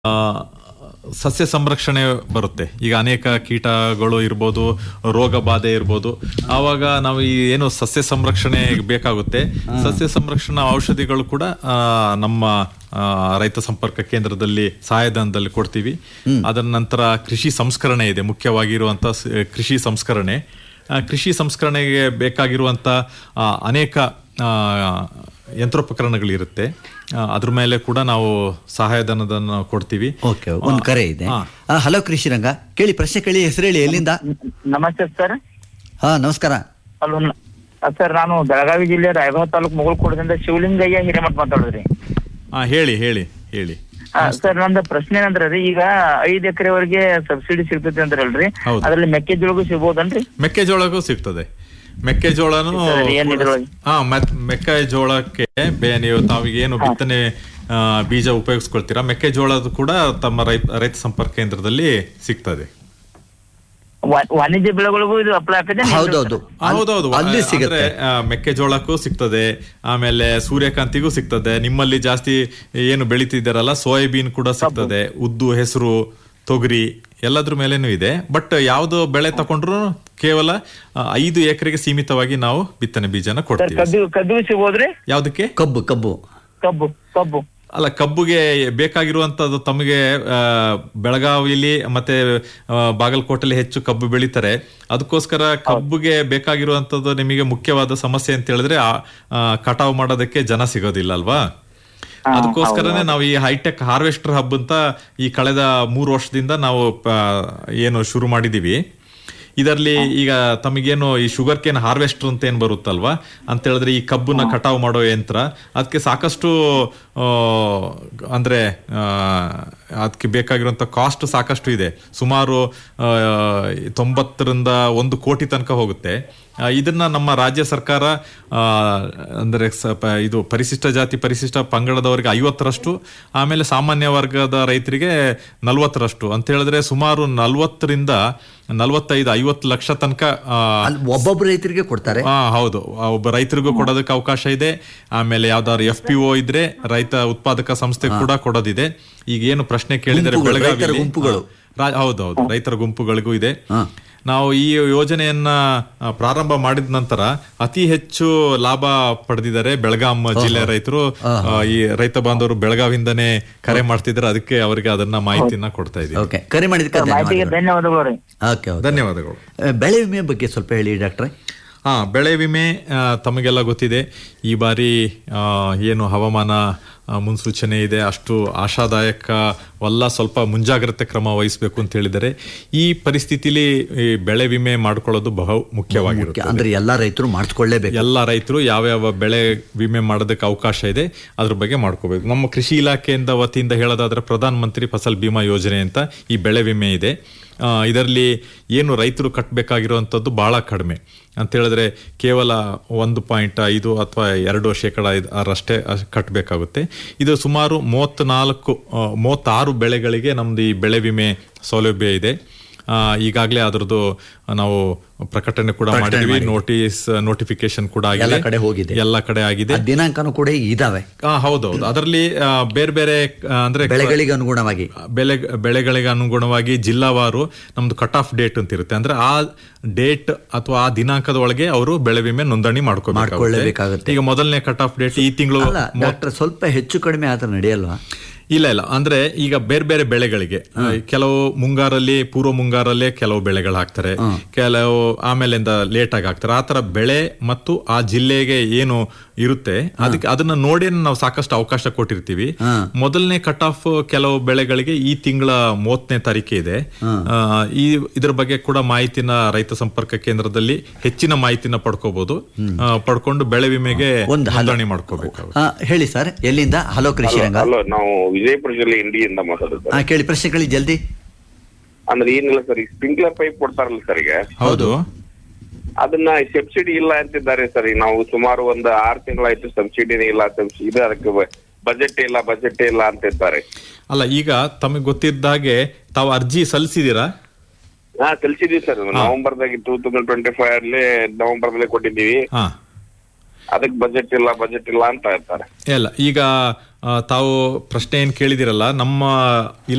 ಆ, ಸಸ್ಯ ಸಂರಕ್ಷಣೆ ಬರುತ್ತೆ ಈಗ ಅನೇಕ ಕೀಟಗಳು ಇರ್ಬೋದು ರೋಗ ಬಾಧೆ ಇರ್ಬೋದು ಆವಾಗ ನಾವು ಈ ಏನು ಸಸ್ಯ ಸಂರಕ್ಷಣೆ ಬೇಕಾಗುತ್ತೆ ಸಸ್ಯ ಸಂರಕ್ಷಣಾ ಔಷಧಿಗಳು ಕೂಡ ಆ, ನಮ್ಮ ಆ, ರೈತ ಸಂಪರ್ಕ ಕೇಂದ್ರದಲ್ಲಿ ಸಹಾಯಧನದಲ್ಲಿ ಕೊಡ್ತೀವಿ ಅದರ ನಂತರ ಕೃಷಿ ಸಂಸ್ಕರಣೆ ಇದೆ ಮುಖ್ಯವಾಗಿರುವಂತ ಸ- ಕೃಷಿ ಸಂಸ್ಕರಣೆ ಆ, ಕೃಷಿ ಸಂಸ್ಕರಣೆಗೆ ಬೇಕಾಗಿರುವಂತ ಆ, ಅನೇಕ ಆ, ಯಂತ್ರೋಪಕರಣಗಳಿರುತ್ತೆ ಆ, ಅದ್ರ ಮೇಲೆ ಕೂಡ ನಾವು ಸಹಾಯಧನದನ್ನು ಕೊಡ್ತೀವಿ ಓಕೆ ಒಂದು ಕರೆ ಇದೆ ಹಾ. ಆ, ಹಲೋ ಕೃಷಿರಂಗ ಕೇಳಿ ಪ್ರಶ್ನೆ ಕೇಳಿ ಹೆಸರು ಹೇಳಿ ಎಲ್ಲಿಂದ ನಮಸ್ತೆ ಸರ್ ಹಾ ನಮಸ್ಕಾರ ಹಲೋ ಸರ್ ನಾನು ಬೆಳಗಾವಿ ಜಿಲ್ಲೆ ರಾಯಭಾಗ ತಾಲೂಕು ಮುಗಳ್ಕೋಟದಿಂದ ಶಿವಲಿಂಗಯ್ಯ ಹಿರೇಮಠ ಮಾತಾಡಿದ್ರಿ ಆ, ಹೇಳಿ ಹೇಳಿ ಹೇಳಿ ಸರ್ ನಂದು ಪ್ರಶ್ನೆ ಏನಂದ್ರ ರೀ ಈಗ ಐದ್ ಎಕರೆವರೆಗೆ ಸಬ್ಸಿಡಿ ಸಿಗ್ತೈತಿ ಅಂದ್ರಲ್ರಿ ಹೌದು. ಅದ್ರಲ್ಲಿ ಮೆಕ್ಕೆಜೋಳಗೂ ಸಿಗ್ಬೋದನ್ರಿ ಮೆಕ್ಕೆಜೋಳಗೂ ಸಿಗ್ತದೆ ಮೆಕ್ಕೆಜೋಳನು ಸರಿ, ಏನ್ ಇದ್ರೊಳಗೆ? ಹಾ ಮತ್ ಮೆಕ್ಕೆಜೋಳಕ್ಕೆ ಬೇ- ನೀವು ತಾವಿಗೆ ಏನು ಬಿತ್ತನೆ ಆ, ಬೀಜ ಉಪಯೋಗಿಸ್ಕೊಳ್ತೀರಾ ಮೆಕ್ಕೆಜೋಳದ ಕೂಡ ತಮ್ಮ ರೈತ ರೈತ ಸಂಪರ್ಕ ಕೇಂದ್ರದಲ್ಲಿ ಸಿಗ್ತದೆ ವಾ- ವಾಣಿಜ್ಯ ಬೆಳೆಗಳಿಗೂ ಇದು ಅಪ್ಲೈ ಆಗ್ತದೆ ಹೌದೌದು ಅಲ್- ಹೌದೌದು ಅಲ್ಲಿ ಅಂದ್ರೆ, ಸಿಗುತ್ತೆ ಆ, ಮೆಕ್ಕೆಜೋಳಕ್ಕೂ ಸಿಗ್ತದೆ ಆಮೇಲೆ ಸೂರ್ಯಕಾಂತಿಗೂ ಸಿಗ್ತದೆ ನಿಮ್ಮಲ್ಲಿ ಜಾಸ್ತಿ ಏನು ಬೆಳಿತಿದ್ದಾರಲ್ಲ ಸೋಯಾಬೀನ್ ಕೂಡ ಸಿಗ್ತದೆ ಉದ್ದು ಹೆಸರು ತೊಗರಿ ಎಲ್ಲದ್ರ ಮೇಲೇನು ಇದೆ ಬಟ್ ಯಾವ್ದು ಬೆಳೆ ತಗೊಂಡ್ರು ಕೇವಲ ಆ, ಐದು ಎಕರೆಗೆ ಸೀಮಿತವಾಗಿ ನಾವು ಬಿತ್ತನೆ ಬೀಜನ ಸರ್ ಕೊಡ್ತೀವಿ ಕಬ್ಬು ಕಬ್ಬಿಗೂ ಸಿಗ್ಬೋದ್ರಿ ಯಾವ್ದಕ್ಕೆ ಕಬ್ಬು ಕಬ್ಬು ಕಬ್ಬು ಕಬ್ಬು ಅಲ್ಲ ಕಬ್ಬುಗೆ ಬೇಕಾಗಿರುವಂತದ್ದು ತಮಗೆ ಆ, ಬೆಳಗಾವಿಲಿ ಮತ್ತೆ ಆ, ಬಾಗಲಕೋಟೆಲಿ ಹೆಚ್ಚು ಕಬ್ಬು ಬೆಳೀತಾರೆ ಅದಕ್ಕೋಸ್ಕರ ಕಬ್ಬುಗೆ ಬೇಕಾಗಿರುವಂತದ್ದು ನಿಮಗೆ ಮುಖ್ಯವಾದ ಸಮಸ್ಯೆ ಅಂತ ಹೇಳಿದ್ರೆ ಆ, ಆ, ಕಟಾವು ಮಾಡೋದಕ್ಕೆ ಜನ ಸಿಗೋದಿಲ್ಲ ಅಲ್ವಾ ಅದಕ್ಕೋಸ್ಕರನೇ ನಾವು ಈ ಹೈಟೆಕ್ ಹಾರ್ವೆಸ್ಟರ್ ಹಬ್ ಅಂತ ಈ ಕಳೆದ ಮೂರು ವರ್ಷದಿಂದ ನಾವು ಆ, ಏನು ಶುರು ಮಾಡಿದೀವಿ ಇದರಲ್ಲಿ ಈಗ ತಮಗೇನು ಈ ಶುಗರ್ ಕೇನ್ ಹಾರ್ವೆಸ್ಟರ್ ಅಂತ ಏನ್ ಬರುತ್ತಲ್ವಾ ಅಂತ ಹೇಳಿದ್ರೆ ಈ ಕಬ್ಬನ್ನ ಕಟಾವು ಮಾಡೋ ಯಂತ್ರ ಅದಕ್ಕೆ ಸಾಕಷ್ಟು ಆ, ಅಂದ್ರೆ ಆ, ಅದಕ್ಕೆ ಬೇಕಾಗಿರುವಂತ ಕಾಸ್ಟ್ ಸಾಕಷ್ಟು ಇದೆ ಸುಮಾರು ಆ, ತೊಂಬತ್ತರಿಂದ ಒಂದು ಕೋಟಿ ತನಕ ಹೋಗುತ್ತೆ ಆ, ಇದನ್ನ ನಮ್ಮ ರಾಜ್ಯ ಸರ್ಕಾರ ಆ, ಅಂದ್ರೆ ಸ- ಪ- ಇದು ಪರಿಶಿಷ್ಟ ಜಾತಿ ಪರಿಶಿಷ್ಟ ಪಂಗಡದವರಿಗೆ ಐವತ್ತರಷ್ಟು ಆಮೇಲೆ ಸಾಮಾನ್ಯ ವರ್ಗದ ರೈತರಿಗೆ ನಲ್ವತ್ತರಷ್ಟು ಅಂತ ಹೇಳಿದ್ರೆ ಸುಮಾರು ನಲ್ವತ್ತರಿಂದ ನಲ್ವತ್ತೈದು ಐವತ್ತು ಲಕ್ಷ ತನಕ ಆ, ಅಲ್ಲಿ ಒಬ್ಬೊಬ್ಬರು ರೈತರಿಗೆ ಕೊಡ್ತಾರೆ ಹಾ ಹೌದು ಆ, ಒಬ್ಬ ರೈತರಿಗೂ ಕೊಡೋದಕ್ಕೆ ಅವಕಾಶ ಇದೆ ಆಮೇಲೆ ಯಾವ್ದಾದ್ರು ಎಫ್ ಪಿ ಒ ಇದ್ರೆ ರೈತ ಉತ್ಪಾದಕ ಸಂಸ್ಥೆ ಕೂಡ ಕೊಡೋದಿದೆ ಈಗ ಏನು ಪ್ರಶ್ನೆ ಕೇಳಿದರೆ ಗುಂಪುಗಳು, ಬೆಳಗಾವಿಯಲ್ಲಿ- ರೈತರ ಗುಂಪುಗಳು. ರಾ- ಹೌದೌದು ರೈತರ ಗುಂಪುಗಳಿಗೂ ಇದೆ ನಾವು ಈ ಯೋಜನೆಯನ್ನ ಆ, ಪ್ರಾರಂಭ ಮಾಡಿದ ನಂತರ ಅತಿ ಹೆಚ್ಚು ಲಾಭ ಪಡೆದಿದ್ದಾರೆ ಬೆಳಗಾಂ ಜಿಲ್ಲೆ ರೈತರು ಆ, ಈ ರೈತ ಬಾಂಧವರು ಬೆಳಗಾವಿಂದನೇ ಕರೆ ಮಾಡ್ತಿದ್ದಾರೆ ಅದಕ್ಕೆ ಅವರಿಗೆ ಅದನ್ನ ಮಾಹಿತಿಯನ್ನ ಕೊಡ್ತಾ ಇದ್ದೀವಿ ಓಕೆ ಕರೆ ಮಾಡಿದಕ್ಕೆ ಮಾಹಿತಿಗೆ ಧನ್ಯವಾದಗಳು ಧನ್ಯವಾದಗಳು ರೀ ಓಕೆ ಓಕೆ ಧನ್ಯವಾದಗಳು ಆ, ಬೆಳೆ ವಿಮೆ ಬಗ್ಗೆ ಸ್ವಲ್ಪ ಹೇಳಿ ಡಾಕ್ಟ್ರೆ ಹಾ ಬೆಳೆ ವಿಮೆ ಆ, ತಮಗೆಲ್ಲ ಗೊತ್ತಿದೆ ಈ ಬಾರಿ ಆ, ಏನು ಹವಾಮಾನ ಆ, ಮುನ್ಸೂಚನೆ ಇದೆ ಅಷ್ಟು ಆಶಾದಾಯಕವಲ್ಲ ಸ್ವಲ್ಪ ಮುಂಜಾಗ್ರತೆ ಕ್ರಮ ವಹಿಸಬೇಕು ಅಂತ ಹೇಳಿದರೆ ಈ ಪರಿಸ್ಥಿತಿಲಿ ಈ ಬೆಳೆ ವಿಮೆ ಮಾಡ್ಕೊಳ್ಳೋದು ಬಹು ಮುಖ್ಯವಾಗಿರುತ್ತೆ ಅಂದ್ರೆ ಎಲ್ಲಾ ರೈತರು ಮಾಡಿಸ್ಕೊಳ್ಳೇಬೇಕು ಎಲ್ಲ ರೈತರು ಯಾವ್ಯಾವ ಬೆಳೆ ವಿಮೆ ಮಾಡೋದಕ್ಕೆ ಅವಕಾಶ ಇದೆ ಅದ್ರ ಬಗ್ಗೆ ಮಾಡ್ಕೋಬೇಕು ನಮ್ಮ ಕೃಷಿ ಇಲಾಖೆಯಿಂದ ವತಿಯಿಂದ ಹೇಳೋದಾದ್ರೆ ಪ್ರಧಾನ ಮಂತ್ರಿ ಫಸಲ್ ಬಿಮಾ ಯೋಜನೆ ಅಂತ ಈ ಬೆಳೆ ವಿಮೆ ಇದೆ ಇದರಲ್ಲಿ ಏನು ರೈತರು ಕಟ್ಟಬೇಕಾಗಿರುವಂಥದ್ದು ಬಹಳ ಕಡಿಮೆ ಅಂತ ಹೇಳಿದ್ರೆ ಕೇವಲ ಒಂದು ಪಾಯಿಂಟ್ ಐದು ಅಥವಾ ಎರಡು ಶೇಕಡ ಅಷ್ಟೇ ಕಟ್ಟಬೇಕಾಗುತ್ತೆ ಇದು ಸುಮಾರು ಮೂವತ್ತ್ನಾಲ್ಕು ಆ, ಮೂವತ್ತಾರು ಬೆಳೆಗಳಿಗೆ ನಮ್ದು ಈ ಬೆಳೆ ವಿಮೆ ಸೌಲಭ್ಯ ಇದೆ ಆ, ಈಗಾಗಲೇ ಅದರದ್ದು ನಾವು ಪ್ರಕಟಣೆ ಕೂಡ ಮಾಡಿದ್ವಿ ನೋಟಿಸ್ ನೋಟಿಫಿಕೇಶನ್ ಕೂಡ ಎಲ್ಲ ಆಗಿದೆ ಕಡೆ ಹೋಗಿದೆ ಎಲ್ಲ ಕಡೆ ಆಗಿದೆ ಆ ದಿನಾಂಕನೂ ಕೂಡ ಇದಾವೆ ಆ, ಹೌದೌದು ಅದರಲ್ಲಿ ಆ, ಬೇರೆ ಬೇರೆ ಆ, ಅಂದ್ರೆ ಬೆಳೆಗಳಿಗೆ ಅನುಗುಣವಾಗಿ ಬೆಳೆ ಬೆಳೆಗಳಿಗೆ ಅನುಗುಣವಾಗಿ ಜಿಲ್ಲಾವಾರು ನಮ್ದು ಕಟ್ ಆಫ್ ಡೇಟ್ ಅಂತ ಇರುತ್ತೆ ಅಂದ್ರೆ ಆ ಡೇಟ್ ಅಥವಾ ಆ ದಿನಾಂಕದ ಒಳಗೆ ಅವರು ಬೆಳೆ ವಿಮೆ ನೋಂದಣಿ ಮಾಡ್ಕೋಬೇಕಾಗುತ್ತೆ ಮಾಡ್ಕೊಳ್ಳೇಬೇಕಾಗುತ್ತೆ. ಈಗ ಮೊದಲನೇ ಕಟ್ ಆಫ್ ಡೇಟ್ ಈ ತಿಂಗಳು ಅಲ್ಲ ಡಾಕ್ಟರ್ ಸ್ವಲ್ಪ ಹೆಚ್ಚು ಕಡಿಮೆ ಆದ್ರೆ ನಡೆಯಲ್ವಾ ಇಲ್ಲ ಇಲ್ಲ ಅಂದ್ರೆ ಈಗ ಬೇರೆ ಬೇರೆ ಬೆಳೆಗಳಿಗೆ ಕೆಲವು ಮುಂಗಾರಲ್ಲಿ ಪೂರ್ವ ಮುಂಗಾರಲ್ಲೇ ಕೆಲವು ಬೆಳೆಗಳು ಹಾಕ್ತಾರೆ ಕೆಲವು ಆಮೇಲಿಂದ ಲೇಟ್ ಆಗಿ ಹಾಕ್ತಾರೆ ಆ ತರ ಬೆಳೆ ಮತ್ತು ಆ ಜಿಲ್ಲೆಗೆ ಏನು ಇರುತ್ತೆ ಅದಕ್ಕೆ ಅದನ್ನ ನೋಡಿ ನಾವು ಸಾಕಷ್ಟು ಅವಕಾಶ ಕೊಟ್ಟಿರ್ತೀವಿ ಮೊದಲನೇ ಕಟ್ ಆಫ್ ಕೆಲವು ಬೆಳೆಗಳಿಗೆ ಈ ತಿಂಗಳ ಮೂವತ್ತನೇ ತಾರೀಕು ಇದೆ ಆ, ಈ ಇದ್ರ ಬಗ್ಗೆ ಕೂಡ ಮಾಹಿತಿನ ರೈತ ಸಂಪರ್ಕ ಕೇಂದ್ರದಲ್ಲಿ ಹೆಚ್ಚಿನ ಮಾಹಿತಿನ ಪಡ್ಕೋಬಹುದು ಆ, ಪಡ್ಕೊಂಡು ಬೆಳೆ ವಿಮೆಗೆ ಒಂದು ಹಲ- ನೋಂದಣಿ ಮಾಡ್ಕೋಬೇಕಾಗುತ್ತೆ ಆ, ಹೇಳಿ ಸರ್ ಎಲ್ಲಿಂದ ಹಲೋ ಕೃಷಿರಂಗ ಹಲೋ ನಾವು ವಿಜಯಪುರ ಜಿಲ್ಲೆ ಇಂಡಿಯಿಂದ ಮಾತಾಡೋದು ಆ, ಕೇಳಿ ಪ್ರಶ್ನೆ ಕೇಳಿ ಜಲ್ದಿ ಅಂದ್ರೆ ಏನಿಲ್ಲ ಸರ್ ಈಗ ಸ್ಪ್ರಿಂಕ್ಲರ್ ಪೈಪ್ ಕೊಡ್ತಾರಲ್ಲ ಸರ್ ಈಗ ಹೌದು ಅದನ್ನ ಸಬ್ಸಿಡಿ ಇಲ್ಲ ಅಂತಿದ್ದಾರೆ ಸರ್ ಈಗ ನಾವು ಸುಮಾರು ಒಂದು ಆರು ತಿಂಗಳಾಯ್ತು ಸಬ್ಸಿಡಿನೇ ಇಲ್ಲ subs- ಇದು ಅದಕ್ಕೆ ಬಜೆಟ್ ಇಲ್ಲ ಬಜೆಟ್ ಇಲ್ಲ ಅಂತಿದ್ದಾರೆ ಅಲ್ಲ ಈಗ ತಮಗೆ ಗೊತ್ತಿದ್ದ ಹಾಗೆ ತಾವು ಅರ್ಜಿ ಸಲ್ಲಿಸಿದೀರಾ ಹಾ ಕಲ್ಸಿದೀವಿ ಸರ್ ನವೆಂಬರ್ದಾಗ ಟೂ ತೌಸಂಡ್ ಟ್ವೆಂಟಿ ಫೈವ್ ಅಲ್ಲಿ ನವೆಂಬರ್ ದಲ್ಲಿ ಕೊಟ್ಟಿದ್ದೀವಿ ಹಾ ಅದಕ್ಕೆ ಬಜೆಟ್ ಇಲ್ಲ ಬಜೆಟ್ ಇಲ್ಲ ಅಂತ ಇರ್ತಾರೆ ಇಲ್ಲ ಈಗ ಆ, ತಾವು ಪ್ರಶ್ನೆ ಏನ್ ಕೇಳಿದಿರಲ್ಲ ನಮ್ಮ